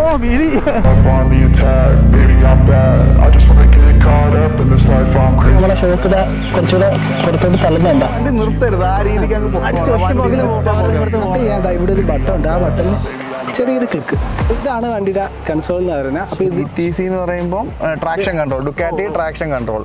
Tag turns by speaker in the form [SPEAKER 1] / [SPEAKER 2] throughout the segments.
[SPEAKER 1] വിരി
[SPEAKER 2] Up on the attack, baby, I'm bad. I just wanna get caught up in this life, I'm crazy.
[SPEAKER 1] നമ്മളെ ഷോക്കിത കുറച്ചുകൂടെ പുറത്തോട്ട് തള്ളുന്നുണ്ട്
[SPEAKER 3] വണ്ടി നിർത്തരുത് ആ രീതിക്ക് അങ്ങ് പൊക്കോണം. വണ്ടി നിർത്താൻ പോകണം.
[SPEAKER 1] ഇവിടെ ഒരു ബട്ടൺ ഉണ്ട് ആ ബട്ടണിൽ ചെറിയൊരു ക്ലിക്ക് ഇതാണ് വണ്ടിയുടെ കൺസോൾ എന്ന് പറയുന്നത് അപ്പൊ ഇത്
[SPEAKER 3] ടി സി എന്ന് പറയുമ്പോൾ traction control Ducati traction control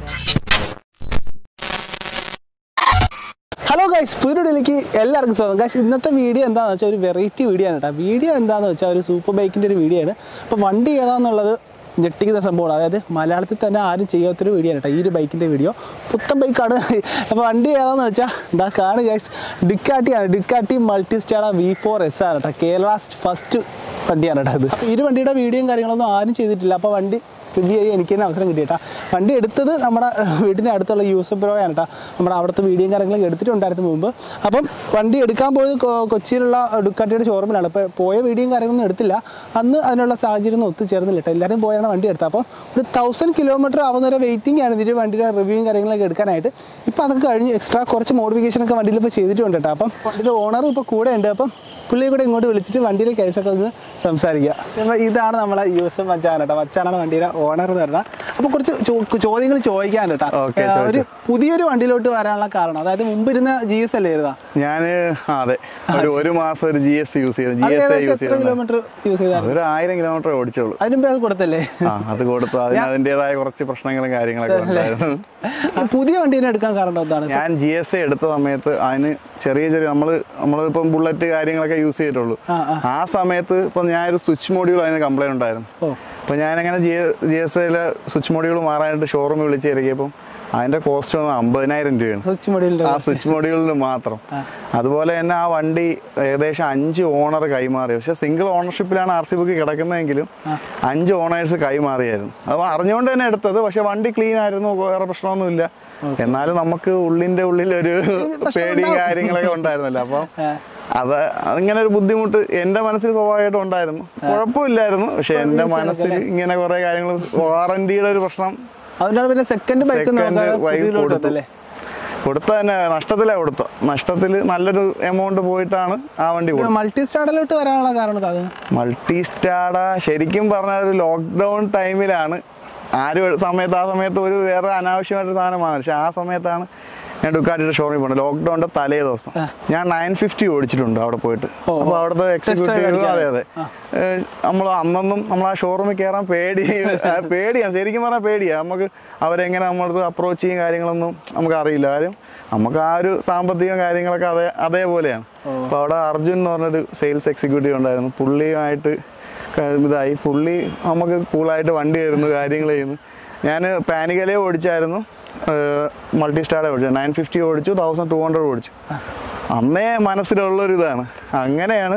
[SPEAKER 1] hello guys പുതിയൊടിലേക്ക് എല്ലാവർക്കും സ്വാഗതം ഗൈസ് ഇന്നത്തെ വീഡിയോ എന്താണെന്ന് വെച്ചാൽ ഒരു വെറൈറ്റി വീഡിയോ ആണ് കേട്ടോ വീഡിയോ എന്താണെന്ന് വെച്ചാൽ ഒരു സൂപ്പർ ബൈക്കിൻ്റെ ഒരു വീഡിയോ ആണ് അപ്പോൾ വണ്ടി ഏതാണെന്നുള്ളത് ഞെട്ടിക്കുന്ന സംഭവമാണ് അതായത് മലയാളത്തിൽ തന്നെ ആരും ചെയ്യാത്തൊരു വീഡിയോ ആണ് കേട്ടോ ഈ ഒരു ബൈക്കിൻ്റെ വീഡിയോ പുത്തൻ ബൈക്കാണ് അപ്പോൾ വണ്ടി ഏതാണെന്ന് വെച്ചാൽ എന്താ കാണ് ഗൈസ് ഡിക്കാട്ടിയാണ് Ducati Multistrada V four S ആണ് കേട്ടോ കേരള ഫസ്റ്റ് വണ്ടിയാണ് കേട്ടോ ഇത് അപ്പോൾ ഈ ഒരു വണ്ടിയുടെ വീഡിയോയും കാര്യങ്ങളൊന്നും ആരും ചെയ്തിട്ടില്ല അപ്പോൾ വണ്ടി റിവ്യൂ ചെയ്യാൻ എനിക്ക് തന്നെ അവസരം കിട്ടിയിട്ടാ വണ്ടി എടുത്തത് നമ്മുടെ വീടിൻ്റെ അടുത്തുള്ള യൂസഫ് ബ്രോയാണ് കേട്ടോ നമ്മുടെ അവിടുത്തെ വീഡിയോയും കാര്യങ്ങളൊക്കെ എടുത്തിട്ടുണ്ടായിരുന്നു മുമ്പ് അപ്പം വണ്ടി എടുക്കാൻ പോയത് കൊ- കൊച്ചിയിലുള്ള ഡുക്കാട്ടിയുടെ ഷോറൂമിലാണ് അപ്പോൾ പോയ വീഡിയോയും കാര്യങ്ങളൊന്നും എടുത്തില്ല അന്ന് അതിനുള്ള സാഹചര്യം ഒന്നും ഒത്തുചേർന്നില്ല കേട്ടോ എല്ലാവരും പോയാണ് വണ്ടി എടുത്തത് അപ്പോൾ ഒരു തൗസൻഡ് കിലോമീറ്റർ ആവുന്ന ഒരു വെയിറ്റിംഗ് ആണ് ഇതിൻ്റെ വണ്ടിയുടെ റിവ്യൂയും കാര്യങ്ങളൊക്കെ എടുക്കാനായിട്ട് ഇപ്പോൾ അതൊക്കെ കഴിഞ്ഞ് എക്സ്ട്രാ കുറച്ച് മോഡിഫിക്കേഷൻ ഒക്കെ വണ്ടിയിൽ ഇപ്പോൾ ചെയ്തിട്ടുണ്ട് കേട്ടോ അപ്പം വണ്ടിയുടെ ഓണറും ഇപ്പോൾ കൂടെ ഉണ്ട് അപ്പം പുള്ളിയെ കൂടെ ഇങ്ങോട്ട് വിളിച്ചിട്ട് വണ്ടിയിലെ കേസൊക്കെ ഒന്ന് സംസാരിക്കുക അപ്പോൾ ഇതാണ് നമ്മളെ യൂസഫ് മച്ചാൻ കേട്ടോ മച്ചാനാണ് വണ്ടിയുടെ ഓണർ എന്ന് പറഞ്ഞാൽ അപ്പോൾ കുറച്ച് ചോ- ചോദ്യങ്ങൾ ചോദിക്കാൻ കേട്ടോ
[SPEAKER 3] Okay,
[SPEAKER 1] ഏഹ്, ഒരു
[SPEAKER 3] ചോദിച്ചോ.
[SPEAKER 1] പുതിയൊരു വണ്ടിയിലോട്ട് വരാനുള്ള കാരണം അതായത് മുമ്പ് ഇരുന്ന ജി എസ് അല്ലേ ഇരുതാ
[SPEAKER 3] ഞാന് ആ, അതെ ഒരു ഒരു മാസം ഒരു ജി എസ് യൂസ് ചെയ്തു ജി എസ് യൂസ്
[SPEAKER 1] എത്ര
[SPEAKER 3] ചെയ്തു
[SPEAKER 1] കിലോമീറ്റർ യൂസ് ചെയ്താൽ
[SPEAKER 3] അതൊരു ആയിരം കിലോമീറ്റർ ഓടിച്ചോളൂ
[SPEAKER 1] അതിന് മുമ്പേ അത് കൊടുത്തല്ലേ
[SPEAKER 3] ആ അത് കൊടുത്തു അതിന് അതിൻ്റെതായ കുറച്ച് പ്രശ്നങ്ങളും കാര്യങ്ങളൊക്കെ ഉണ്ടായിരുന്നു
[SPEAKER 1] ആ, പുതിയ വണ്ടീനെ എടുക്കാൻ കാരണം എന്താണ്
[SPEAKER 3] ഞാൻ ജി എസ് എ എടുത്ത സമയത്ത് അതിന് ചെറിയ ചെറിയ നമ്മൾ നമ്മളിപ്പം ബുള്ളറ്റ് കാര്യങ്ങളൊക്കെ യൂസ് ചെയ്തിട്ടുള്ളൂ
[SPEAKER 1] ആ, ആ.
[SPEAKER 3] ആ സമയത്ത് ഇപ്പം ഞാനൊരു സ്വിച്ച് മോഡ്യൂൾ അതിന് കംപ്ലൈൻറ്റ് ഉണ്ടായിരുന്നു
[SPEAKER 1] ഓ
[SPEAKER 3] അപ്പോൾ ഞാനങ്ങനെ ജി ജി എസ് എയിലെ സ്വിച്ച് മോഡ്യൂൾ മാറാനായിട്ട് ഷോറൂമിൽ വിളിച്ച് ഇറക്കിയപ്പം അതിൻ്റെ കോസ്റ്റ് വന്ന് അമ്പതിനായിരം രൂപയാണ്
[SPEAKER 1] സ്വിച്ച് മൊഡ്യൂളിൻ്റെ
[SPEAKER 3] ആ സ്വിച്ച് മോഡ്യൂളിന് മാത്രം അതുപോലെ തന്നെ ആ വണ്ടി ഏകദേശം അഞ്ച് ഓണർ കൈമാറി പക്ഷെ സിംഗിൾ ഓണർഷിപ്പിലാണ് ആർ സി ബുക്ക് കിടക്കുന്നതെങ്കിലും അഞ്ച് ഓണേഴ്സ് കൈമാറിയായിരുന്നു അപ്പോൾ അറിഞ്ഞുകൊണ്ട് തന്നെ എടുത്തത് പക്ഷെ വണ്ടി ക്ലീൻ ആയിരുന്നു വേറെ പ്രശ്നമൊന്നുമില്ല എന്നാലും നമുക്ക് ഉള്ളിന്റെ ഉള്ളിൽ ഒരു പേടിയും കാര്യങ്ങളൊക്കെ ഉണ്ടായിരുന്നല്ലോ അപ്പം അത് അതിങ്ങനെ ഒരു ബുദ്ധിമുട്ട് എന്റെ മനസ്സിൽ സ്വാഭാവികമായിട്ടും ഉണ്ടായിരുന്നു കുഴപ്പമില്ലായിരുന്നു പക്ഷെ എന്റെ മനസ്സിൽ ഇങ്ങനെ കുറെ കാര്യങ്ങൾ വാറന്റിയുടെ ഒരു പ്രശ്നം
[SPEAKER 1] അതുകൊണ്ടാണ് പിന്നെ സെക്കൻഡ് ബൈക്ക്
[SPEAKER 3] Second bike കൊടുത്തു.
[SPEAKER 1] അല്ലേ
[SPEAKER 3] കൊടുത്ത തന്നെ നഷ്ടത്തിലാണ് കൊടുത്ത നഷ്ടത്തിൽ നല്ലൊരു എമൗണ്ട് പോയിട്ടാണ് ആ വണ്ടി കൊടുത്തത്
[SPEAKER 1] മൾട്ടി സ്റ്റാഡിലോട്ട് വരാനുള്ള കാരണം എന്താ അത്
[SPEAKER 3] മൾട്ടി സ്റ്റാഡ ശരിക്കും പറഞ്ഞാൽ ഒരു ലോക്ക്ഡൗൺ ടൈമിലാണ് ആരും ഒരു സമയത്ത് ആ സമയത്ത് ഒരു വേറെ അനാവശ്യമായിട്ട് സാധനമാണ് പക്ഷെ ആ സമയത്താണ് ഞാൻ ഡുക്കാട്ടിയുടെ ഷോറൂമിൽ പോകുന്നത് ലോക്ക്ഡൗണിന്റെ തലേ ദിവസം ഞാൻ നയൻ ഫിഫ്റ്റി ഓടിച്ചിട്ടുണ്ട് അവിടെ പോയിട്ട്
[SPEAKER 1] ഓ,
[SPEAKER 3] അപ്പോൾ അവിടുത്തെ എക്സിക്യൂട്ടീവ്
[SPEAKER 1] അടിക്കാൻ.
[SPEAKER 3] അതെ അതെ നമ്മൾ അന്നൊന്നും നമ്മൾ ആ ഷോറൂമിൽ കയറാൻ പേടി ആ, പേടിയാണ് ശരിക്കും പറഞ്ഞാൽ പേടിയാണ് നമുക്ക് അവരെങ്ങനെ നമ്മളത് അപ്രോച്ച് ചെയ്യും കാര്യങ്ങളൊന്നും നമുക്ക് അറിയില്ല കാര്യം നമുക്ക് ആ ഒരു സാമ്പത്തികം കാര്യങ്ങളൊക്കെ അതേ അതേപോലെയാണ് അപ്പോൾ അവിടെ അർജുൻ എന്ന് പറഞ്ഞൊരു സെയിൽസ് എക്സിക്യൂട്ടീവ് ഉണ്ടായിരുന്നു പുള്ളിയുമായിട്ട് ക- ഇതായി പുള്ളി നമുക്ക് കൂളായിട്ട് വണ്ടി തരുന്നു കാര്യങ്ങൾ ചെയ്യുന്നു ഞാൻ പാനികലേ ഓടിച്ചായിരുന്നു മൾട്ടി സ്റ്റാറെ ഓടിച്ചു നയൻ ഫിഫ്റ്റി ഓടിച്ചു തൗസൻഡ് ടു ഹൺഡ്രഡ് ഓടിച്ചു അന്നേ മനസ്സിലുള്ളൊരു ഇതാണ് അങ്ങനെയാണ്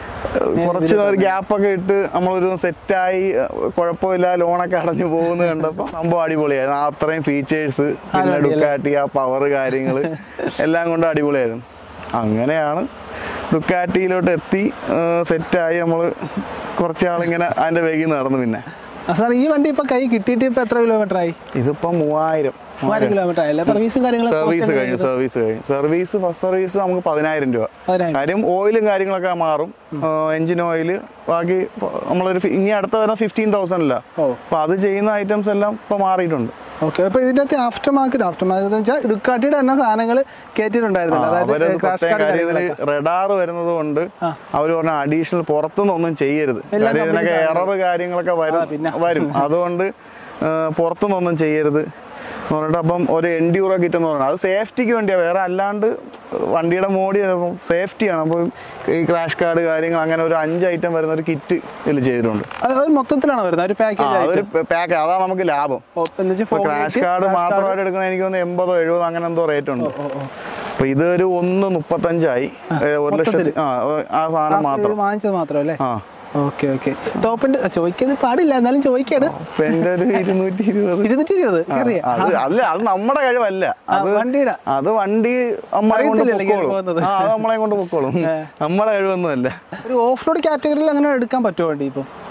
[SPEAKER 3] ഏഹ് കുറച്ച് ഒരു ഗ്യാപ്പൊക്കെ ഇട്ട് നമ്മളൊരു സെറ്റായി കുഴപ്പമില്ല ലോണൊക്കെ അടഞ്ഞു പോകുന്നത് കണ്ടപ്പോൾ സംഭവം അടിപൊളിയായിരുന്നു ആ അത്രയും ഫീച്ചേഴ്സ് പിന്നെ ഡുക്കാറ്റി ആ പവർ കാര്യങ്ങൾ എല്ലാം കൊണ്ടും അടിപൊളിയായിരുന്നു അങ്ങനെയാണ് ഡുക്കാറ്റിയിലോട്ട് എത്തി സെറ്റായി നമ്മൾ കുറച്ച് നാളിങ്ങനെ അതിൻ്റെ വേഗം നടന്നു പിന്നെ
[SPEAKER 1] സാർ ഈ വണ്ടി ഇപ്പൊ കൈ കിട്ടിയിട്ട് ഇപ്പൊ എത്ര കിലോമീറ്റർ ആയി
[SPEAKER 3] ഇതിപ്പോൾ മൂവായിരം
[SPEAKER 1] മൂവായിരം കിലോമീറ്റർ ആയല്ലേ സർവീസും കാര്യങ്ങളും
[SPEAKER 3] സർവീസ് കഴിഞ്ഞു സർവീസ് കഴിഞ്ഞു സർവീസ് ഫസ്റ്റ് സർവീസ് നമുക്ക് പതിനായിരം രൂപ
[SPEAKER 1] പതിനായിരം.
[SPEAKER 3] കാര്യം ഓയിലും കാര്യങ്ങളൊക്കെ മാറും എഞ്ചിൻ ഓയിൽ ബാക്കി പ- നമ്മളൊരു ഫി- ഇനി അടുത്ത വരുന്ന ഫിഫ്റ്റീൻ തൗസൻഡ് അല്ല
[SPEAKER 1] ഓ.
[SPEAKER 3] അപ്പൊ അത് ചെയ്യുന്ന ഐറ്റംസ് എല്ലാം ഇപ്പൊ മാറിയിട്ടുണ്ട്
[SPEAKER 1] ഓക്കെ അപ്പൊ ഇതിന്റെ അകത്ത് ആഫ്റ്റർ മാർക്കറ്റ് ആഫ്റ്റർ മാർക്കറ്റ് എന്ന് വെച്ചാൽ ഡുക്കാട്ടിയുടെ തന്നെ സാധനങ്ങൾ കേട്ടിട്ടുണ്ടായിരുന്നില്ല
[SPEAKER 3] അവരത്
[SPEAKER 1] അതായത് ക്രാഷ്
[SPEAKER 3] പ്രത്യേക
[SPEAKER 1] കാർഡ്
[SPEAKER 3] കാര്യം ഇതിൽ
[SPEAKER 1] കാര്യങ്ങളൊക്കെ.
[SPEAKER 3] റഡാർ വരുന്നത് കൊണ്ട്
[SPEAKER 1] ആ.
[SPEAKER 3] അവർ പറഞ്ഞ അഡീഷണൽ പുറത്തുനിന്ന് ഒന്നും ചെയ്യരുത്
[SPEAKER 1] എല്ലാ
[SPEAKER 3] കാര്യം ഇതിനൊക്കെ
[SPEAKER 1] companies
[SPEAKER 3] എറർ കാര്യങ്ങളൊക്കെ
[SPEAKER 1] ആ,
[SPEAKER 3] വരും
[SPEAKER 1] പിന്നെ.
[SPEAKER 3] വരും അതുകൊണ്ട് ആ, പുറത്തുനിന്നൊന്നും ചെയ്യരുത് എന്ന് പറഞ്ഞിട്ട് അപ്പം ഒരു എൻഡ്യൂറോ കിറ്റ് എന്ന് പറഞ്ഞാൽ അത് സേഫ്റ്റിക്ക് വേണ്ടിയാണ് വേറെ അല്ലാണ്ട് വണ്ടിയുടെ മോഡി സേഫ്റ്റിയാണ് അപ്പോൾ ഈ ക്രാഷ് കാർഡ് കാര്യങ്ങൾ അങ്ങനെ ഒരു അഞ്ച് ഐറ്റം വരുന്ന ഒരു കിറ്റ് ഇതിൽ ചെയ്തിട്ടുണ്ട്
[SPEAKER 1] അത് അത് മൊത്തത്തിലാണ് വരുന്നത് ഒരു
[SPEAKER 3] ആ,
[SPEAKER 1] പാക്കേജ്
[SPEAKER 3] അതൊരു പാക്ക് അതാ നമുക്ക് ലാഭം ഇപ്പൊ ക്രാഷ് കാർഡ് മാത്രമായിട്ട് എടുക്കുന്ന എനിക്ക് തോന്നുന്നു എൺപതോ എഴുപതോ അങ്ങനെ എന്തോ റേറ്റ് ഉണ്ട് അപ്പൊ ഇത് ഒരു ഒന്ന് മുപ്പത്തഞ്ചായി ഏ, ഒരു ലക്ഷത്തി ആ ആ സാധനം മാത്രം
[SPEAKER 1] വാങ്ങിച്ചത് മാത്രം അല്ലേ
[SPEAKER 3] ആ
[SPEAKER 1] ഓക്കെ ഓക്കെ ടോപ്പിന്റെ ചോദിക്കുന്നത് പാടില്ല എന്നാലും ചോദിക്കാണ്
[SPEAKER 3] അപ്പൊ എന്റെ ഒരു ഇരുന്നൂറ്റി ഇരുപത്
[SPEAKER 1] ഇരുന്നൂറ്റി ഇരുപത് ചെറിയ
[SPEAKER 3] അത് അല്ല അത് നമ്മുടെ കഴിവല്ല അത്
[SPEAKER 1] വണ്ടിയുടെ
[SPEAKER 3] അത് വണ്ടി നമ്മളെ കൊണ്ട്
[SPEAKER 1] അറിയത്തില്ലല്ലോ ഇങ്ങനെ
[SPEAKER 3] പൊക്കോളും
[SPEAKER 1] പോകുന്നത്.
[SPEAKER 3] ആ അത് നമ്മളെ കൊണ്ട് പൊക്കോളും നമ്മുടെ കഴിവൊന്നുമല്ല
[SPEAKER 1] ഒരു ഓഫ് റോഡ് കാറ്റഗറിയിൽ അങ്ങനെ എടുക്കാൻ പറ്റുമോ വണ്ടി ഇപ്പം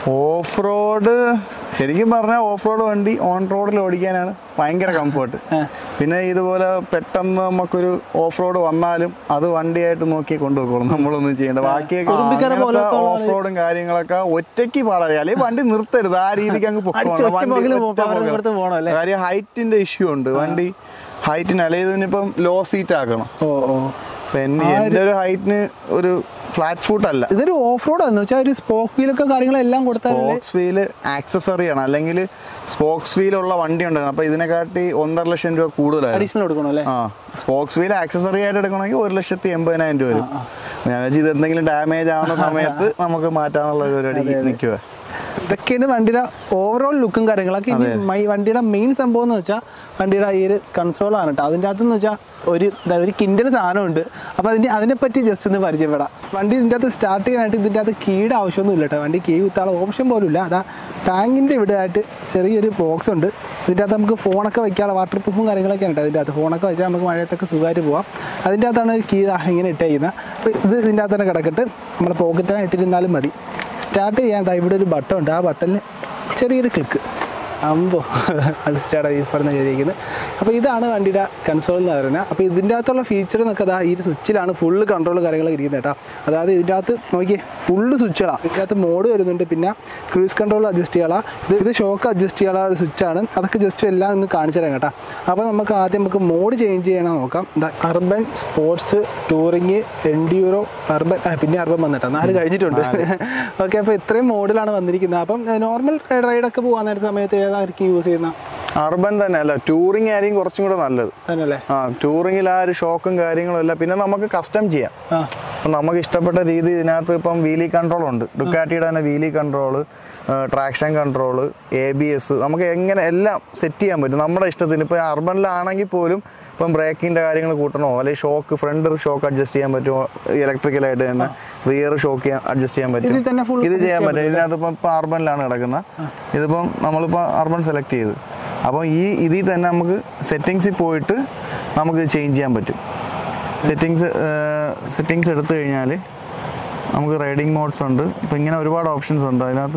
[SPEAKER 3] ഓഫ് റോഡ് ശരിക്കും പറഞ്ഞാൽ ഓഫ് റോഡ് വണ്ടി ഓൺ റോഡിൽ ഓടിക്കാനാണ് ഭയങ്കര കംഫർട്ട്
[SPEAKER 1] ആ.
[SPEAKER 3] പിന്നെ ഇതുപോലെ പെട്ടെന്ന് നമുക്കൊരു ഓഫ് റോഡ് വന്നാലും അത് വണ്ടിയായിട്ട് നോക്കി കൊണ്ടുപോയിക്കോളും നമ്മളൊന്നും ചെയ്യേണ്ട ബാക്കിയൊക്കെ
[SPEAKER 1] കുറുമ്പിക്കര പോലത്തെ ഉള്ള
[SPEAKER 3] ഓഫ് റോഡും കാര്യങ്ങളൊക്കെ ഒറ്റയ്ക്ക് പാടാതെ അല്ലെങ്കിൽ വണ്ടി നിർത്തരുത് ആ രീതിക്ക് അങ്ങ്
[SPEAKER 1] അടിച്ച് ഒറ്റ പോക്കില്
[SPEAKER 3] പൊക്കോണം
[SPEAKER 1] പോ- power കൊടുത്ത് പോണം അല്ലേ?
[SPEAKER 3] കാര്യം ഹൈറ്റിന്റെ ഇഷ്യൂ ഉണ്ട് വണ്ടി ഹൈറ്റിന് അല്ലെങ്കിൽ ഇതിനിപ്പം ലോ സീറ്റ് ആക്കണം
[SPEAKER 1] ഓ ഓ
[SPEAKER 3] അപ്പൊ എന്നെ- എന്റെ ഒരു ഹൈറ്റിന് ഒരു ഫ്ലാറ്റ് ഫുട്ട് അല്ല
[SPEAKER 1] ഇതൊരു ഓഫ് റോഡ് എന്ന് വെച്ചാൽ ഒരു സ്പോക്ക് വീലൊക്കെ കാര്യങ്ങളെല്ലാം കൊടുത്താലല്ലേ
[SPEAKER 3] സ്പോക്സ് വീല് ആക്സസറി ആണ് അല്ലെങ്കിൽ സ്പോക്സ് വീൽ ഉള്ള വണ്ടി ഉണ്ടായിരുന്നു അപ്പൊ ഇതിനെക്കാട്ടി ഒന്നര ലക്ഷം രൂപ കൂടുതലായിരുന്നു
[SPEAKER 1] അഡീഷണൽ കൊടുക്കണം അല്ലേ
[SPEAKER 3] ആ സ്പോക്സ് വീൽ ആക്സസറി ആയിട്ട് എടുക്കണമെങ്കിൽ ഒരു ലക്ഷത്തി എൺപതിനായിരം രൂപ വരും ഞാൻ വെച്ചാൽ ഇത് എന്തെങ്കിലും ഡാമേജ് ആവുന്ന സമയത്ത് നമുക്ക് മാറ്റാനുള്ള ഒരു പരിപാടി നിൽക്കുക
[SPEAKER 1] ഇതൊക്കെയാണ് വണ്ടിയുടെ ഓവറോൾ ലുക്കും കാര്യങ്ങളൊക്കെ ഇനി മൈ- വണ്ടിയുടെ മെയിൻ സംഭവം എന്ന് വെച്ചാൽ വണ്ടിയുടെ ഈ ഒരു കൺസോൾ ആണ് കേട്ടോ അതിൻ്റെ അകത്തെന്ന് വെച്ചാൽ ഒരു ദാ ഒരു കിൻഡൽ സാധനമുണ്ട് അപ്പോൾ അതിന് അതിനെപ്പറ്റി ജസ്റ്റ് ഒന്ന് പരിചയപ്പെടാം വണ്ടി ഇതിൻ്റെ അകത്ത് സ്റ്റാർട്ട് ചെയ്യാനായിട്ട് ഇതിൻ്റെ അകത്ത് കീയുടെ ആവശ്യമൊന്നും ഇല്ല കേട്ടോ വണ്ടി കീ കുത്താനുള്ള ഓപ്ഷൻ പോലും ഇല്ല അതാ ടാങ്കിൻ്റെ ഇവിടെ ആയിട്ട് ചെറിയൊരു ബോക്സ് ഉണ്ട് ഇതിൻ്റെ അകത്ത് നമുക്ക് ഫോണൊക്കെ വയ്ക്കാനുള്ള വാട്ടർ പ്രൂഫും കാര്യങ്ങളൊക്കെയാണ് കേട്ടോ ഇതിൻ്റെ അകത്ത് ഫോണൊക്കെ വെച്ചാൽ നമുക്ക് മഴയത്തൊക്കെ സുഖമായിട്ട് പോവാം അതിൻ്റെ അകത്താണ് കീ ഇങ്ങനെ ഇട്ടേക്കുന്നത് അപ്പോൾ ഇത് ഇതിൻ്റെ അകത്ത് തന്നെ കിടക്കട്ട് നമ്മുടെ പോക്കറ്റിൽ ഇട്ടിരുന്നാലും മതി സ്റ്റാർട്ട് ചെയ്യാൻ ദാ ഇവിടെ ഒരു ബട്ടൺ ഉണ്ട് ആ ബട്ടണിൽ ചെറിയൊരു ക്ലിക്ക് അമ്പോ അത് സ്റ്റാർട്ട് ഈ പറഞ്ഞ ചെയ്തിരിക്കുന്നത് അപ്പോൾ ഇതാണ് വണ്ടിയുടെ കൺസോൾ എന്ന് പറയുന്നത് അപ്പോൾ ഇതിൻ്റെ അകത്തുള്ള ഫീച്ചർ എന്നൊക്കെ ദാ ഈ സ്വിച്ചിലാണ് ഫുള്ള് കൺട്രോൾ കാര്യങ്ങളൊക്കെ ഇരിക്കുന്നത് കേട്ടോ അതായത് ഇതിൻ്റെ അകത്ത് നോക്കിയേ ഫുള്ള് സ്വിച്ചുകളാണ് ഇതിൻ്റെ അകത്ത് മോഡ് വരുന്നുണ്ട് പിന്നെ ക്രൂസ് കൺട്രോൾ അഡ്ജസ്റ്റ് ചെയ്യാനുള്ള ഇത് ഇത് ഷോക്ക് അഡ്ജസ്റ്റ് ചെയ്യാനുള്ള ഒരു സ്വിച്ചാണ് അതൊക്കെ ജസ്റ്റ് എല്ലാം ഒന്ന് കാണിച്ചു തരാം കേട്ടോ അപ്പോൾ നമുക്ക് ആദ്യം നമുക്ക് മോഡ് ചേഞ്ച് ചെയ്യണം നോക്കാം urban sports touring enduro urban ആ പിന്നെ അർബൻ വന്നിട്ടാ നാല് കഴിഞ്ഞിട്ടുണ്ട് ഓക്കെ അപ്പോൾ ഇത്രയും മോഡിലാണ് വന്നിരിക്കുന്നത് അപ്പം നോർമൽ റൈഡൊക്കെ പോകാൻ നേരത്തെ സമയത്ത് ഏതായിരിക്കും യൂസ് ചെയ്യുന്ന
[SPEAKER 3] അർബൻ തന്നെ അല്ല ടൂറിംഗ് ആയിരിക്കും കുറച്ചും കൂടെ നല്ലത്
[SPEAKER 1] തന്നെയല്ലേ
[SPEAKER 3] ആ ടൂറിങ്ങിൽ ആ ഒരു ഷോക്കും കാര്യങ്ങളും എല്ലാം പിന്നെ നമുക്ക് കസ്റ്റം ചെയ്യാം
[SPEAKER 1] ആ
[SPEAKER 3] അപ്പം നമുക്ക് ഇഷ്ടപ്പെട്ട രീതി ഇതിനകത്ത് ഇപ്പം വീലി കൺട്രോൾ ഉണ്ട് ഡുക്കാറ്റിയുടെ തന്നെ wheelie control traction control A B S നമുക്ക് എങ്ങനെ എല്ലാം സെറ്റ് ചെയ്യാൻ പറ്റും നമ്മുടെ ഇഷ്ടത്തിന് ഇപ്പോൾ അർബനിലാണെങ്കിൽ പോലും ഇപ്പം ബ്രേക്കിൻ്റെ കാര്യങ്ങൾ കൂട്ടണോ അല്ലെങ്കിൽ ഷോക്ക് ഫ്രണ്ട് ഷോക്ക് അഡ്ജസ്റ്റ് ചെയ്യാൻ പറ്റുമോ ഇലക്ട്രിക്കലായിട്ട് തന്നെ റിയർ ഷോക്ക് അഡ്ജസ്റ്റ് ചെയ്യാൻ പറ്റും
[SPEAKER 1] ഇതിൽ തന്നെ full
[SPEAKER 3] ഇത്
[SPEAKER 1] adjust
[SPEAKER 3] ചെയ്യാൻ
[SPEAKER 1] ചെയ്യാൻ
[SPEAKER 3] പറ്റും ഇതിനകത്ത് ഇപ്പം ഇപ്പം അർബനിലാണ് കിടക്കുന്നത് ഇതിപ്പം നമ്മളിപ്പോൾ അർബൻ സെലക്ട് ചെയ്ത് അപ്പോൾ ഈ ഇതിൽ തന്നെ നമുക്ക് സെറ്റിങ്സിൽ പോയിട്ട് നമുക്ക് ചേഞ്ച് ചെയ്യാൻ പറ്റും സെറ്റിങ്സ് സെറ്റിങ്സ് എടുത്തു കഴിഞ്ഞാൽ നമുക്ക് റൈഡിങ് മോഡ്സ് ഉണ്ട് ഇപ്പം ഇങ്ങനെ ഒരുപാട് ഓപ്ഷൻസ് ഉണ്ട് അതിനകത്ത്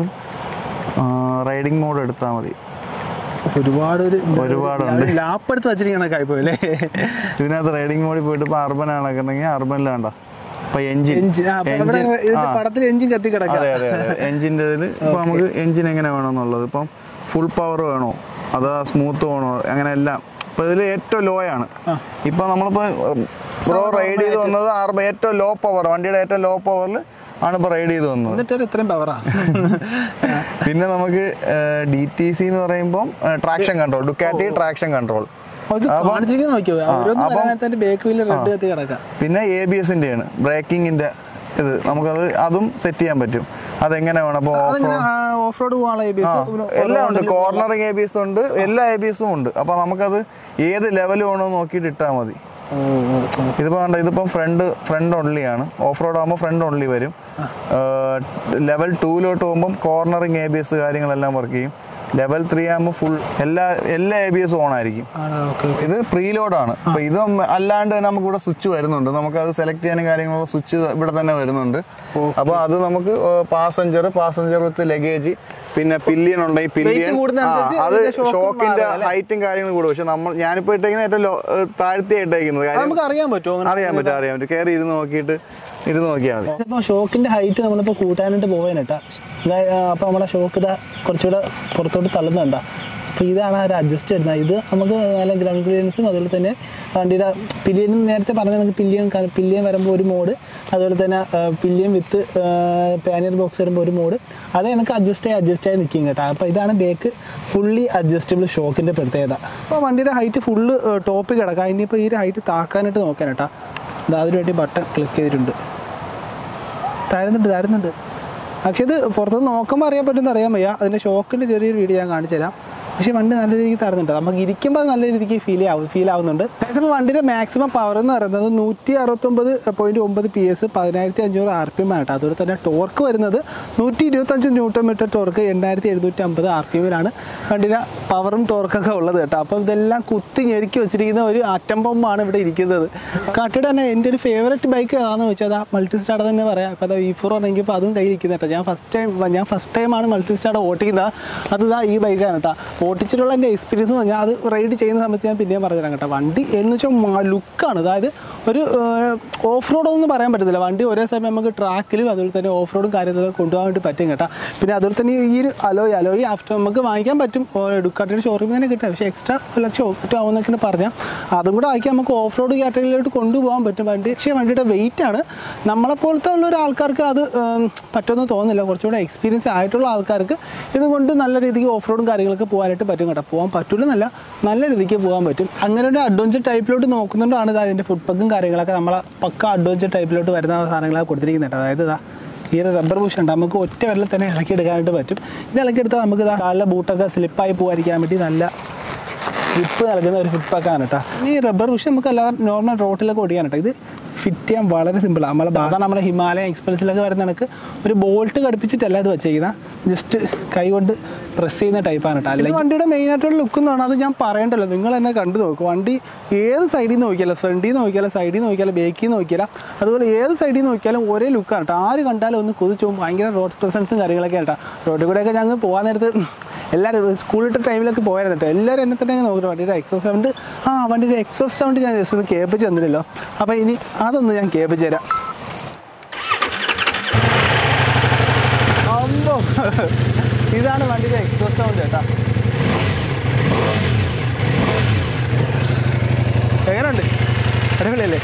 [SPEAKER 3] റൈഡിങ് മോഡ് എടുത്താൽ മതി
[SPEAKER 1] ഒരുപാട് ഒരു
[SPEAKER 3] ഒരുപാടുണ്ട്.
[SPEAKER 1] ലാപ്പ് എടുത്ത് വെച്ചിരിക്കണൊക്കെ പോയല്ലേ
[SPEAKER 3] ഇതിനകത്ത് റൈഡിങ് മോഡിൽ പോയിട്ട് ഇപ്പോൾ അർബൻ ആണെന്നുണ്ടെങ്കിൽ അർബനിൽ വേണ്ട ഇപ്പം എഞ്ചിൻ
[SPEAKER 1] എഞ്ചിൻ ഇവിടെ ഇതിന്റെ പടത്തിൽ എഞ്ചിൻ കത്തി കിടക്കുക
[SPEAKER 3] അതെ അതെ അതെ എഞ്ചിൻ്റെ ഇതിൽ ഇപ്പോൾ നമുക്ക് എഞ്ചിൻ എങ്ങനെ വേണമെന്നുള്ളത് ഇപ്പം ഫുൾ പവർ വേണോ അതോ സ്മൂത്ത് വേണോ അങ്ങനെ എല്ലാം ഇപ്പം ഇതിൽ ഏറ്റവും ലോ ആണ് ഇപ്പം നമ്മളിപ്പോൾ പ്രോ റൈഡ് ചെയ്ത് വന്നത് ആർബ ഏറ്റവും ലോ പവർ വണ്ടിയുടെ ഏറ്റവും ലോ പവറിൽ ആണ് ഇപ്പോൾ റൈഡ് ചെയ്ത് വന്നത്
[SPEAKER 1] എന്നിട്ട് ഇത്രയും പവറാ
[SPEAKER 3] പിന്നെ നമുക്ക് ഡി ടി സി എന്ന് പറയുമ്പോൾ traction control Ducati traction control
[SPEAKER 1] അത് കാണിച്ചിരിക്കുന്ന നോക്കിയോ ഓരോന്ന് വരാൻ നേരത്തെ ബേക്ക് വീല് റെഡ് കത്തി കിടക്കാം
[SPEAKER 3] പിന്നെ എ ബി എസിൻ്റെ ആണ് ബ്രേക്കിങ്ങിൻ്റെ ഇത് നമുക്കത് അതും സെറ്റ് ചെയ്യാൻ പറ്റും അതെങ്ങനെ വേണം അപ്പോൾ ഓഫ്
[SPEAKER 1] അതിങ്ങനെ ഓഫ് റോഡ് പോകാനുള്ള എ ബി
[SPEAKER 3] ആ, എല്ലാം ഉണ്ട് കോർണറിങ് എ ബി എസ് ഉണ്ട് എല്ലാ എ ബി എസും ഉണ്ട് അപ്പൊ നമുക്കത് ഏത് ലെവൽ വേണോ നോക്കിയിട്ട് ഇട്ടാൽ മതി ഇതിപ്പോ കണ്ട ഇതിപ്പം ഫ്രണ്ട് ഫ്രണ്ട് ഓൺലി ആണ് ഓഫ് റോഡ് ആകുമ്പോൾ ഫ്രണ്ട് ഓൺലി വരും ലെവൽ ടൂലോട്ട് പോകുമ്പം കോർണറിങ് എ ബി എസ് കാര്യങ്ങളെല്ലാം വർക്ക് ചെയ്യും ലെവൽ ത്രീ ആകുമ്പോൾ ഫുൾ എല്ലാ എല്ലാ എ ബി എസും ഓൺ ആയിരിക്കും
[SPEAKER 1] ഓക്കെ
[SPEAKER 3] ഇത് പ്രീലോഡാണ് അപ്പൊ ഇത് അല്ലാണ്ട് തന്നെ നമുക്ക് ഇവിടെ സ്വിച്ച് വരുന്നുണ്ട് നമുക്ക് അത് സെലക്ട് ചെയ്യാനും കാര്യങ്ങളുള്ള സ്വിച്ച് ഇവിടെ തന്നെ വരുന്നുണ്ട് അപ്പൊ അത് നമുക്ക് പാസഞ്ചർ പാസഞ്ചർ വിത്ത് ലഗേജ് പിന്നെ പില്ലിയൻ ഉണ്ടെങ്കിൽ പില്ലിയൻ
[SPEAKER 1] കൂടുന്നതനുസരിച്ച്
[SPEAKER 3] അത്
[SPEAKER 1] ഇതിന്റെ shock ഉം
[SPEAKER 3] ഷോക്കിന്റെ
[SPEAKER 1] മാറും അല്ലേ?
[SPEAKER 3] ഹൈറ്റും കാര്യങ്ങളും കൂടും പക്ഷെ നമ്മൾ ഞാനിപ്പോ ഇട്ടേക്കുന്ന ഏറ്റവും ലോ- ഏഹ് താഴ്ത്തി ഇട്ടേക്കുന്നത് കാര്യം
[SPEAKER 1] നമുക്ക് അറിയാൻ പറ്റുമോ അങ്ങനെ
[SPEAKER 3] അറിയാൻ പറ്റും അറിയാൻ പറ്റും കയറി ഇരുന്ന് നോക്കിയിട്ട് ഇരുന്ന് നോക്കിയാൽ മതി
[SPEAKER 1] ഇതിപ്പോ ഷോക്കിന്റെ ഹൈറ്റ് നമ്മളിപ്പോ കൂട്ടാനായിട്ട് പോകാനട്ടാ അപ്പൊ നമ്മുടെ ഷോക്ക് ഇതാ കുറച്ചുകൂടെ പുറത്തോട്ട് തള്ളുന്നുണ്ടാ അപ്പൊ ഇതാണ് ആ ഒരു അഡ്ജസ്റ്റ് വരുന്നത് ഇത് നമുക്ക് നല്ല ഗ്രൗണ്ട് ക്ലിയറൻസും അതുപോലെ തന്നെ വണ്ടിയുടെ പില്ലിയനും നേരത്തെ പറഞ്ഞ നമുക്ക് പില്ലിയൻ പില്ലിയൻ വരുമ്പോൾ ഒരു മോഡ് അതുപോലെ തന്നെ പില്ലിയൻ വിത്ത് പാനിയർ ബോക്സ് വരുമ്പോൾ ഒരു മോഡ് അത് എനിക്ക് അഡ്ജസ്റ്റ് ആയി അഡ്ജസ്റ്റ് ആയി നിൽക്കും കേട്ടോ അപ്പോൾ ഇതാണ് ബേക്ക് ഫുള്ളി അഡ്ജസ്റ്റബിൾ ഷോക്കിൻ്റെ പ്രത്യേകത അപ്പോൾ വണ്ടിയുടെ ഹൈറ്റ് ഫുള്ള് ടോപ്പ് കിടക്കാം ഇനിയിപ്പോൾ ഈ ഒരു ഹൈറ്റ് താക്കാനായിട്ട് നോക്കാൻ കേട്ടോ ഇത് അതിനു വേണ്ടി ബട്ടൺ ക്ലിക്ക് ചെയ്തിട്ടുണ്ട് താരുന്നുണ്ട് താരുന്നുണ്ട് പക്ഷെ ഇത് പുറത്തുനിന്ന് നോക്കുമ്പോൾ അറിയാൻ പറ്റുമെന്ന് അറിയാൻ വയ്യ അതിൻ്റെ ഷോക്കിൻ്റെ ചെറിയൊരു വീഡിയോ ഞാൻ കാണിച്ചു തരാം പക്ഷേ വണ്ടി നല്ല രീതിക്ക് തരുന്നുണ്ട് നമുക്ക് ഇരിക്കുമ്പോൾ അത് നല്ല രീതിക്ക് ഫീൽ ആവും ഫീൽ ആവുന്നുണ്ട് മാക്സിമം വണ്ടിയുടെ മാക്സിമം പവർ എന്ന് പറയുന്നത് നൂറ്റി അറുപത്തൊമ്പത് പോയിന്റ് ഒമ്പത് പി എസ് പതിനായിരത്തി അഞ്ഞൂറ് ആർ പി എം ആയിട്ട് അതുപോലെ തന്നെ ടോർക്ക് വരുന്നത് നൂറ്റി ഇരുപത്തഞ്ച് ന്യൂട്ടൺ മീറ്റർ ടോർക്ക് എണ്ണായിരത്തി എഴുന്നൂറ്റി അമ്പത് ആർ പി എമ്മിലാണ് വണ്ടിയുടെ പവറും ടോർക്കൊക്കെ ഉള്ളത് കേട്ടോ അപ്പം ഇതെല്ലാം കുത്തി ഞെരുക്കി വെച്ചിരിക്കുന്ന ഒരു ആറ്റം ബോംബാണ് ഇവിടെ ഇരിക്കുന്നത് കാട്ടിയുടെ തന്നെ എൻ്റെ ഒരു ഫേവററ്റ് ബൈക്ക് ഏതാണെന്ന് വെച്ചാൽ അതാ മൾട്ടി സ്റ്റാർ തന്നെ പറയാം അപ്പോൾ അതാ വി ഫോർ ആണെങ്കിൽ ഇപ്പോൾ അതും കയ്യിൽ ഇരിക്കുന്ന കേട്ടോ ഞാൻ ഫസ്റ്റ് ടൈം ഞാൻ ഫസ്റ്റ് ടൈമാണ് മൾട്ടി സ്റ്റാർ ഓട്ടിക്കുന്നത് അത് ഇതാ ഈ ബൈക്കാണ് കേട്ടോ ഓട്ടിച്ചിട്ടുള്ള എൻ്റെ എക്സ്പീരിയൻസ് എന്ന് പറഞ്ഞാൽ അത് റൈഡ് ചെയ്യുന്ന സമയത്ത് ഞാൻ പിന്നെയും പറഞ്ഞുതരാം കേട്ടോ വണ്ടി എന്ന് വെച്ചാൽ ലുക്കാണ് അതായത് ഒരു ഓഫ് റോഡ് ഒന്നും പറയാൻ പറ്റത്തില്ല വണ്ടി ഒരേ സമയം നമുക്ക് ട്രാക്കിലും അതുപോലെ തന്നെ ഓഫ് റോഡും കാര്യങ്ങളൊക്കെ കൊണ്ടുപോകാൻ വേണ്ടി പറ്റും കേട്ടോ പിന്നെ അതുപോലെ തന്നെ ഈ ഒരു അലോയ് അലോയ് ആഫ്റ്റർ നമുക്ക് വാങ്ങിക്കാൻ പറ്റും ഡുക്കാട്ടിയുടെ ഷോറൂമിൽ തന്നെ കിട്ടും പക്ഷേ എക്സ്ട്രാ ഒരു ലക്ഷം മറ്റോ ആവുന്നൊക്കെ പറഞ്ഞാൽ അതും കൂടെ ആക്കി നമുക്ക് ഓഫ് റോഡ് കാറ്റഗറിയിലോട്ട് കൊണ്ടുപോകാൻ പറ്റും വണ്ടി പക്ഷേ വണ്ടിയുടെ വെയിറ്റ് ആണ് നമ്മളെപ്പോലത്തെ ഉള്ള ഒരു ആൾക്കാർക്ക് അത് ഉം, പറ്റുമെന്ന് തോന്നുന്നില്ല കുറച്ചുകൂടെ എക്സ്പീരിയൻസ് ആയിട്ടുള്ള ആൾക്കാർക്ക് ഇതുകൊണ്ട് നല്ല രീതിക്ക് ഓഫ് റോഡും കാര്യങ്ങളൊക്കെ പോകാനായിട്ട് പറ്റും കേട്ടോ പോകാൻ പറ്റില്ലെന്നല്ല നല്ല രീതിക്ക് പോകാൻ പറ്റും അങ്ങനെ ഒരു അഡ്വഞ്ചർ ടൈപ്പിലോട്ട് നോക്കുന്നുണ്ടാണ് ഇത് അതിൻ്റെ ഫുഡ് പക്കും കാര്യങ്ങളൊക്കെ നമ്മളെ പക്ക അഡ്വഞ്ചർ ടൈപ്പിലോട്ട് വരുന്ന സാധനങ്ങളൊക്കെ കൊടുത്തിരിക്കുന്നുണ്ട് അതായത് ഇതാ ഈ ഒരു റബ്ബർ ബുഷ് ഉണ്ട് നമുക്ക് ഒറ്റ വെള്ളം തന്നെ ഇളക്കി എടുക്കാനായിട്ട് പറ്റും ഇത് ഇളക്കിയെടുത്താൽ നമുക്ക് ഇതാ കാലിലെ ബൂട്ടൊക്കെ സ്ലിപ്പായി പോകാതിരിക്കാൻ വേണ്ടി നല്ല ഗ്രിപ്പ് നൽകുന്ന ഒരു ഫുഡ് പാക്കാണ് കേട്ടോ ഈ റബ്ബർ ബുഷ് നമുക്ക് അല്ലാതെ നോർമൽ റോട്ടിലൊക്കെ ഓടിക്കാൻ കേട്ടോ ഇത് ഫിറ്റ് ചെയ്യാൻ വളരെ സിമ്പിളാണ് നമ്മളെ സാധാരണ നമ്മുടെ ഹിമാലയ എക്സ്പ്രസിലൊക്കെ വരുന്ന കണക്ക് ഒരു ബോൾട്ട് ഘടിപ്പിച്ചിട്ടല്ല ഇത് വെച്ചേക്കുന്ന ജസ്റ്റ് കൈ കൊണ്ട് പ്രസ് ചെയ്യുന്ന ടൈപ്പാണ് കേട്ടോ അല്ലെങ്കിൽ വണ്ടിയുടെ മെയിൻ ആയിട്ടുള്ള ലുക്ക് എന്ന് പറഞ്ഞാൽ അത് ഞാൻ പറയണ്ടല്ലോ നിങ്ങൾ തന്നെ കണ്ടു നോക്കും വണ്ടി ഏത് സൈഡിൽ നിന്ന് നോക്കിയാലും ഫ്രണ്ടിൽ നിന്ന് നോക്കിയാലും സൈഡിൽ നിന്ന് നോക്കിയാലും ബേക്കിൽ നിന്ന് നോക്കിയാലും അതുപോലെ ഏത് സൈഡിൽ നിന്ന് നോക്കിയാലും ഒരേ ലുക്കാണ് കേട്ടോ ആര് കണ്ടാലും ഒന്ന് കൊതിച്ചു പോകും ഭയങ്കര റോഡ് പ്രസൻസും കാര്യങ്ങളൊക്കെ കേട്ടോ റോഡിൽ കൂടെയൊക്കെ ഞങ്ങൾ പോകാൻ നേരത്ത് എല്ലാവരും സ്കൂളിട്ട ടൈമിലൊക്കെ പോയായിരുന്നു കേട്ടോ എല്ലാവരും എന്നെ തന്നെ നോക്കുന്നു വണ്ടിയുടെ എക്സോസ് സൗണ്ട് ആ വണ്ടിയുടെ എക്സോസ് സൗണ്ട് ഞാൻ ജസ്റ്റ് ഒന്ന് കേൾപ്പിച്ച് തന്നില്ലല്ലോ അപ്പോൾ ഇനി അതൊന്ന് ഞാൻ കേൾപ്പിച്ച് തരാം അമ്പോ ഇതാണ് വണ്ടിയുടെ എക്സോസ് സൗണ്ട് കേട്ടോ എങ്ങനെയുണ്ട് അടിപൊളിയല്ലേ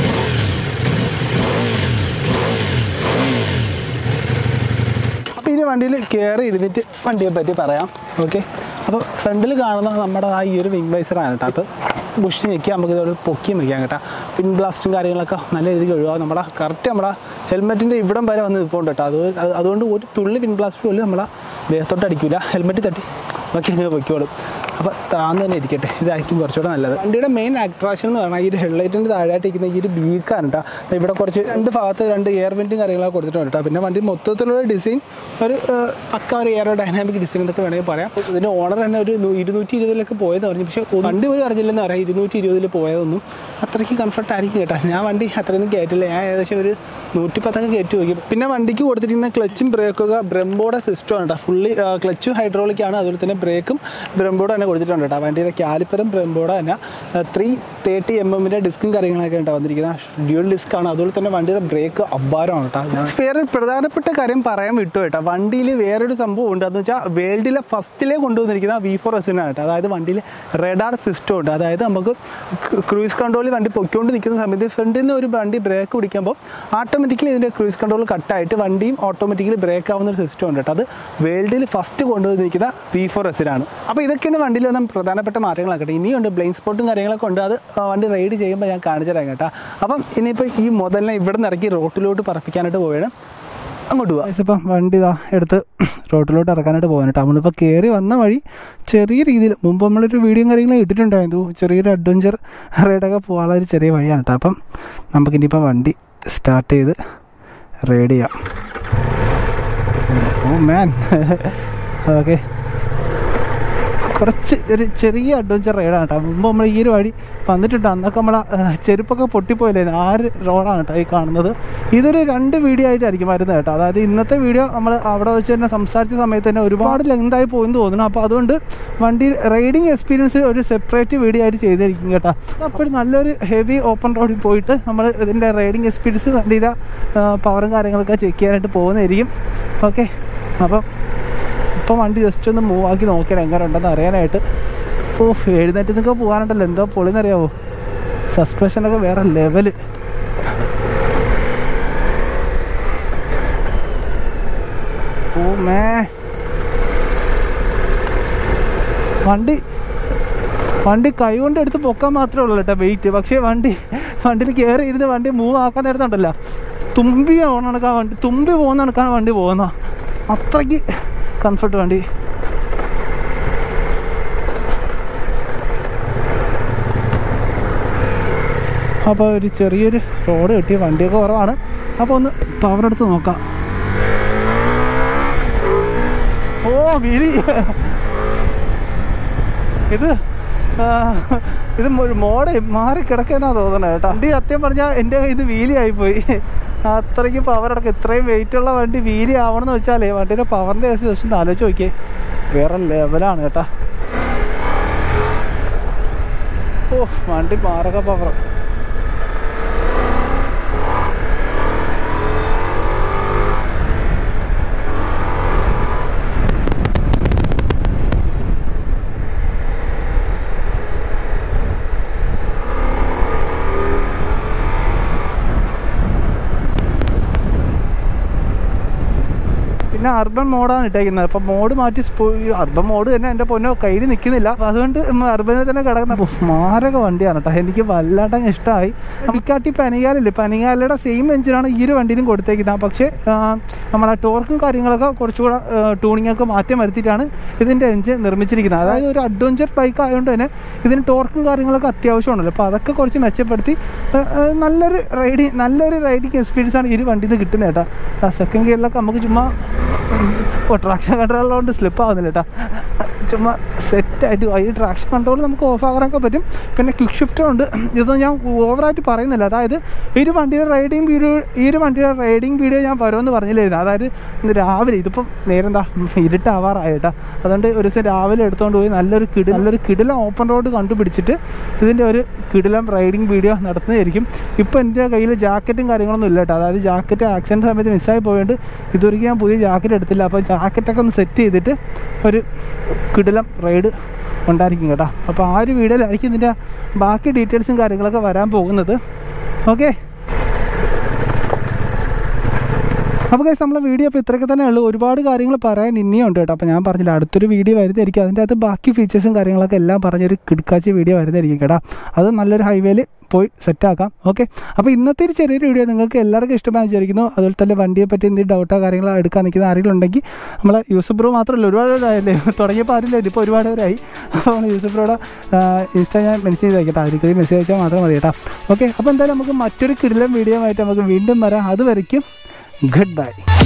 [SPEAKER 1] അപ്പോൾ ഇനി വണ്ടിയിൽ കയറി ഇരുന്നിട്ട് വണ്ടിയെ പറ്റി പറയാം ഓക്കെ അപ്പോൾ ഫ്രണ്ടിൽ കാണുന്ന നമ്മുടെ ആ ഈ ഒരു വിങ് വൈസറാണ് കേട്ടോ അപ്പോൾ ബുഷ് ഞെക്കി നമുക്ക് ഇതോടെ പൊക്കിയും വയ്ക്കാം കേട്ടോ പിൻ ബ്ലാസ്റ്റും കാര്യങ്ങളൊക്കെ നല്ല രീതിക്ക് ഒഴിവാകും നമ്മുടെ കറക്റ്റ് നമ്മുടെ ഹെൽമെറ്റിൻ്റെ ഇവിടം വരെ വന്ന് നിൽപ്പുണ്ട് കേട്ടോ അത് അത് അതുകൊണ്ട് ഒരു തുള്ളി പിൻ ബ്ലാസ്റ്റ് പോലും നമ്മളെ ദേഹത്തോട്ട് അടിക്കില്ല ഹെൽമെറ്റ് തട്ടി നോക്കി അങ്ങ് പൊയ്ക്കോളും അപ്പോൾ താന്ന് തന്നെ ഇരിക്കട്ടെ ഇതായിരിക്കും കുറച്ചുകൂടെ നല്ലത് വണ്ടിയുടെ മെയിൻ അട്രാക്ഷൻ എന്ന് പറഞ്ഞാൽ ഈ ഒരു ഹെഡ്ലൈറ്റിൻ്റെ താഴെയായിട്ട് ഇരിക്കുന്ന ഈ ഒരു ബീക്കാണ് കേട്ടോ ദാ ഇവിടെ കുറച്ച് രണ്ട് ഭാഗത്ത് രണ്ട് എയർ വെൻറ്റും കാര്യങ്ങളൊക്കെ കൊടുത്തിട്ടുണ്ട് കേട്ടോ പിന്നെ വണ്ടി മൊത്തത്തിലുള്ള ഡിസൈൻ ഒരു ഏഹ്, പക്ക ഒരു എയറോ ഡൈനാമിക് ഡിസൈൻ എന്നൊക്കെ വേണമെങ്കിൽ പറയാം ഇതിൻ്റെ ഓണർ തന്നെ ഒരു നൂ- ഇരുന്നൂറ്റി ഇരുപതിലൊക്കെ പോയത് പറഞ്ഞു പക്ഷേ വണ്ടി പോലും അറിഞ്ഞില്ലെന്ന് പറയാം ഇരുന്നൂറ്റി ഇരുപതിൽ പോയതൊന്നും അത്രയ്ക്ക് കംഫർട്ട് ആയിരിക്കും കേട്ടോ ഞാൻ വണ്ടി അത്രയൊന്നും കയറ്റില്ല ഞാൻ ഏകദേശം ഒരു നൂറ്റി പത്തൊക്കെ കയറ്റി നോക്കി പിന്നെ വണ്ടിക്ക് കൊടുത്തിരിക്കുന്ന ക്ലച്ചും ബ്രേക്കൊക്കെ ബ്രംബോയുടെ സിസ്റ്റമാണ് കേട്ടോ ഫുള്ളി ക്ലച്ചും ഹൈഡ്രോളിക് ആണ് അതുപോലെ തന്നെ ബ്രേക്കും ബ്രംബോയുടെ തന്നെ കൊടുത്തിട്ടുണ്ട് കേട്ടോ വണ്ടിയുടെ ക്യാലിപ്പറും ബ്രംബോയുടെ തന്നെ ത്രീ തേർട്ടി എം എമ്മിൻ്റെ ഡിസ്കും കാര്യങ്ങളൊക്കെ ഉണ്ടാവും വന്നിരിക്കുന്നത് ഡ്യൂൽ ഡിസ്ക് ആണ് അതുപോലെ തന്നെ വണ്ടിയുടെ ബ്രേക്ക് അബ്ബാരമാണ് കേട്ടോ വേറെ ഒരു പ്രധാനപ്പെട്ട കാര്യം പറയാൻ വിട്ടു കേട്ടോ വണ്ടിയിൽ വേറൊരു സംഭവം ഉണ്ട് അതെന്ന് വെച്ചാൽ വേൾഡിലെ ഫസ്റ്റിലെ കൊണ്ടുവന്നിരിക്കുന്ന വി ഫോർ എസിനാണ് കേട്ടോ അതായത് വണ്ടിയിൽ റെഡാർ സിസ്റ്റം ഉണ്ട് അതായത് നമുക്ക് ക്രൂയിസ് കൺട്രോളിൽ വണ്ടി പൊയ്ക്കൊണ്ട് നിൽക്കുന്ന സമയത്ത് ഫ്രണ്ടിൽ നിന്ന് ഒരു വണ്ടി ബ്രേക്ക് പിടിക്കുമ്പോൾ ഓട്ടോമാറ്റിക്കലി ഇതിൻ്റെ ക്രൂയിസ് കൺട്രോൾ കട്ടായിട്ട് വണ്ടിയും ഓട്ടോമാറ്റിക്കലി ബ്രേക്ക് ആവുന്ന ഒരു സിസ്റ്റം ഉണ്ട് കേട്ടോ അത് വേൾഡിൽ ഫസ്റ്റ് കൊണ്ടുവന്നിരിക്കുന്ന വി ഫോർ എസിനാണ് അപ്പോൾ ഇതൊക്കെയാണ് വണ്ടിയിൽ വന്ന പ്രധാനപ്പെട്ട മാറ്റങ്ങളൊക്കെ കേട്ടോ ഇനിയുണ്ട് ബ്ലൈൻഡ് സ്പോട്ടും കാര്യങ്ങളൊക്കെ ഉണ്ട് അത് ആ, വണ്ടി റൈഡ് ചെയ്യുമ്പോൾ ഞാൻ കാണിച്ചു തരാം കേട്ടോ അപ്പം ഇനിയിപ്പോൾ ഈ മുതലിനെ ഇവിടെ നിന്ന് ഇറക്കി റോട്ടിലോട്ട് പറപ്പിക്കാനായിട്ട് പോവുകയാണ് അങ്ങോട്ട് പോവാം ഇപ്പം വണ്ടി ഇതാ എടുത്ത് റോട്ടിലോട്ട് ഇറക്കാനായിട്ട് പോകാൻ കേട്ടോ നമ്മളിപ്പോൾ കയറി വന്ന വഴി ചെറിയ രീതിയിൽ മുമ്പ് നമ്മളൊരു വീഡിയോ കാര്യങ്ങളും ഇട്ടിട്ടുണ്ടായിരുന്നു ചെറിയൊരു അഡ്വഞ്ചർ റൈഡൊക്കെ പോകാനുള്ള ഒരു ചെറിയ വഴിയാണ് കേട്ടോ അപ്പം നമുക്കിനിയിപ്പം വണ്ടി സ്റ്റാർട്ട് ചെയ്ത് റൈഡ് ചെയ്യാം ഓ മാൻ ഓക്കെ കുറച്ച് ഒരു ചെറിയ അഡ്വഞ്ചർ റൈഡാണ് കേട്ടോ മുമ്പ് നമ്മൾ ഈ ഒരു വഴി വന്നിട്ടുണ്ട് അന്നൊക്കെ നമ്മളെ ആ, ചെരുപ്പൊക്കെ പൊട്ടിപ്പോയില്ലേ ആ ഒരു റോഡാണ് കേട്ടോ ഈ കാണുന്നത് ഇതൊരു രണ്ട് വീഡിയോ ആയിട്ടായിരിക്കും വരുന്നത് കേട്ടോ അതായത് ഇന്നത്തെ വീഡിയോ നമ്മൾ അവിടെ വെച്ച് തന്നെ സംസാരിച്ച സമയത്ത് തന്നെ ഒരുപാട് ലെങ്തായി പോയെന്ന് തോന്നുന്നു അപ്പോൾ അതുകൊണ്ട് വണ്ടി റൈഡിങ് എക്സ്പീരിയൻസ് ഒരു സെപ്പറേറ്റ് വീഡിയോ ആയിട്ട് ചെയ്തിരിക്കും കേട്ടോ അപ്പോൾ നല്ലൊരു ഹെവി ഓപ്പൺ റോഡിൽ പോയിട്ട് നമ്മൾ ഇതിൻ്റെ റൈഡിങ് എക്സ്പീരിയൻസ് വണ്ടിയുടെ പവറും കാര്യങ്ങളൊക്കെ ചെക്ക് ചെയ്യാനായിട്ട് പോകുന്നതായിരിക്കും ഓക്കെ അപ്പം ഇപ്പം വണ്ടി ജസ്റ്റ് ഒന്ന് മൂവ് ആക്കി നോക്കിയാൽ എങ്ങനെ ഉണ്ടെന്ന് അറിയാനായിട്ട് ഓ എഴുന്നേറ്റ് നിന്നൊക്കെ പോകാനുണ്ടല്ലോ എന്തോ പൊളിന്നറിയാവോ സസ്പെൻഷനൊക്കെ വേറെ ലെവല് ഓ മേ വണ്ടി വണ്ടി കൈ കൊണ്ട് എടുത്ത് പൊക്കാൻ മാത്രമേ ഉള്ളൂ കേട്ടോ വെയിറ്റ് പക്ഷേ വണ്ടി വണ്ടിയിൽ കയറി ഇരുന്ന് വണ്ടി മൂവ് ആക്കാൻ നേരത്തുണ്ടല്ലോ തുമ്പി പോകുന്ന കണക്കാ വണ്ടി തുമ്പി പോകുന്ന കണക്കാണ് വണ്ടി പോകുന്ന അത്രയ്ക്ക് കംഫർട്ട് വണ്ടി അപ്പോൾ ഒരു ചെറിയൊരു റോഡ് കിട്ടി വണ്ടിയൊക്കെ കുറവാണ് അപ്പോൾ ഒന്ന് പവർ എടുത്ത് നോക്കാം ഓ വീലി ഇത് ആ, ഇത് മോ- മോടെ മാറി കിടക്കാന്നാ തോന്നണേ കേട്ടോ വണ്ടി സത്യം പറഞ്ഞാൽ എൻ്റെ കയ്യിൽ ഇത് വീലി ആയിപ്പോയി അത്രയ്ക്ക് പവർ അടക്കം ഇത്രയും വെയിറ്റ് ഉള്ള വണ്ടി വീലി ആവണമെന്ന് വെച്ചാലേ വണ്ടിയുടെ പവറിൻ്റെ കേസ് ജസ്റ്റ് ഒന്ന് ആലോചിച്ച് നോക്കിയേ വേറെ ലെവലാണ് കേട്ടാ ഓ വണ്ടി മാറക പവർ പിന്നെ അർബൻ മോഡാണ് ഇട്ടേക്കുന്നത് അപ്പം മോഡ് മാറ്റി അർബൻ മോഡ് തന്നെ എൻ്റെ പൊന്നോ കയ്യിൽ നിൽക്കുന്നില്ല അപ്പം അതുകൊണ്ട് അർബനിൽ തന്നെ കിടക്കുന്ന ഉഫ്, മാരക വണ്ടിയാണ് കേട്ടോ എനിക്ക് വല്ലാണ്ട് ഇഷ്ടമായി നമുക്കാട്ടി പനികാലില്ലേ പനികാലയുടെ സെയിം എഞ്ചിനാണ് ഈ ഒരു വണ്ടിയിലും കൊടുത്തേക്കുന്നത് പക്ഷേ ആ, നമ്മളെ ടോർക്കും കാര്യങ്ങളൊക്കെ കുറച്ചുകൂടെ ട്യൂണിംഗ് ഒക്കെ മാറ്റം വരുത്തിയിട്ടാണ് ഇതിൻ്റെ എഞ്ചിൻ നിർമ്മിച്ചിരിക്കുന്നത് അതായത് ഒരു അഡ്വഞ്ചർ ബൈക്ക് ആയതുകൊണ്ട് തന്നെ ഇതിന് ടോർക്കും കാര്യങ്ങളൊക്കെ അത്യാവശ്യമാണല്ലോ അപ്പോൾ അതൊക്കെ കുറച്ച് മെച്ചപ്പെടുത്തി ആ, ആ, നല്ലൊരു റൈഡിങ് നല്ലൊരു റൈഡിങ് എക്സ്പീരിയൻസ് ആണ് ഈ ഒരു വണ്ടിയിൽ നിന്ന് കിട്ടുന്നത് കേട്ടോ സെക്കൻഡ് ഗിയറിലൊക്കെ നമുക്ക് ചുമ്മാ ഓ ട്രാക്ഷൻ കൺട്രോളുള്ളതുകൊണ്ട് സ്ലിപ്പ് ആവുന്നില്ല കേട്ടോ ചുമ്മാ സെറ്റായിട്ട് ഈ ട്രാക്ഷൻ കൺട്രോൾ നമുക്ക് ഓഫ് ആകാനൊക്കെ പറ്റും പിന്നെ ക്വിക്ക് ഷിഫ്റ്റും ഉണ്ട് ഇതൊന്നും ഞാൻ ഓവറായിട്ട് പറയുന്നില്ല അതായത് ഈ ഒരു വണ്ടിയുടെ റൈഡിങ് വീഡിയോ ഈ ഒരു വണ്ടിയുടെ റൈഡിങ് വീഡിയോ ഞാൻ വരുമെന്ന് പറഞ്ഞില്ലായിരുന്നു അതായത് ഇന്ന് രാവിലെ ഇതിപ്പം നേരം എന്താ ഇരുട്ടാവാറായി കേട്ടോ അതുകൊണ്ട് ഒരു ദിവസം രാവിലെ എടുത്തുകൊണ്ട് പോയി നല്ലൊരു കിടി നല്ലൊരു കിടിലം ഓപ്പൺ റോഡ് കണ്ടുപിടിച്ചിട്ട് ഇതിൻ്റെ ഒരു കിടിലം റൈഡിങ് വീഡിയോ നടത്തുന്നതായിരിക്കും ഇപ്പോൾ എൻ്റെ കയ്യിൽ ജാക്കറ്റും കാര്യങ്ങളൊന്നും ഇല്ല കേട്ടോ അതായത് ജാക്കറ്റ് ആക്സിഡൻറ്റ് സമയത്ത് മിസ്സായി പോയതുകൊണ്ട് ഇതുവരെയ്ക്ക് ഞാൻ പുതിയ ജാക്കറ്റ് എടുത്തില്ല അപ്പോൾ ജാക്കറ്റൊക്കെ ഒന്ന് സെറ്റ് ചെയ്തിട്ട് ഒരു കിടിലം റൈഡ് ഉണ്ടായിരിക്കും കേട്ടോ അപ്പോൾ ആ ഒരു വീഡിയോയിലായിരിക്കും ഇതിൻ്റെ ബാക്കി ഡീറ്റെയിൽസും കാര്യങ്ങളൊക്കെ വരാൻ പോകുന്നത് ഓക്കെ അപ്പോൾ ഗൈസ് നമ്മളെ വീഡിയോ അപ്പോൾ ഇത്രയൊക്കെ തന്നെ ഉള്ളൂ ഒരുപാട് കാര്യങ്ങൾ പറയാൻ ഇനിയും ഉണ്ട് കേട്ടോ അപ്പോൾ ഞാൻ പറഞ്ഞില്ല അടുത്തൊരു വീഡിയോ വരുന്നതായിരിക്കും അതിൻ്റെ അകത്ത് ബാക്കി ഫീച്ചേഴ്സും കാര്യങ്ങളൊക്കെ എല്ലാം പറഞ്ഞൊരു കിടക്കാച്ച വീഡിയോ വരുന്നതായിരിക്കും കേട്ടോ അത് നല്ലൊരു ഹൈവേയിൽ പോയി സെറ്റാക്കാം ഓക്കെ അപ്പോൾ ഇന്നത്തെ ഒരു ചെറിയൊരു വീഡിയോ നിങ്ങൾക്ക് എല്ലാവർക്കും ഇഷ്ടമായി വിചാരിക്കുന്നു അതുപോലെ തന്നെ വണ്ടിയെ പറ്റി എന്തെങ്കിലും ഡൗട്ടോ കാര്യങ്ങളോ എടുക്കാൻ നിൽക്കുന്ന ആരെങ്കിലും ഉണ്ടെങ്കിൽ നമ്മളെ യൂസഫ് ബ്രോ മാത്രമല്ല ഒരുപാട് പേരായല്ലേ തുടങ്ങിയപ്പോൾ ആരില്ല ഇപ്പോൾ ഒരുപാട് പേരായി അപ്പോൾ യൂസഫ് ബ്രോയുടെ ഇൻസ്റ്റാ ഞാൻ മെൻഷൻ ചെയ്തേക്കട്ടെ ആർക്കും മെസ്സേജ് അയച്ചാൽ മാത്രം മതി കേട്ടോ ഓക്കെ അപ്പോൾ എന്തായാലും നമുക്ക് മറ്റൊരു കിടിലം വീഡിയോ ആയിട്ട് നമുക്ക് വീണ്ടും വരാം അതുവരയ്ക്കും ഗുഡ് ബൈ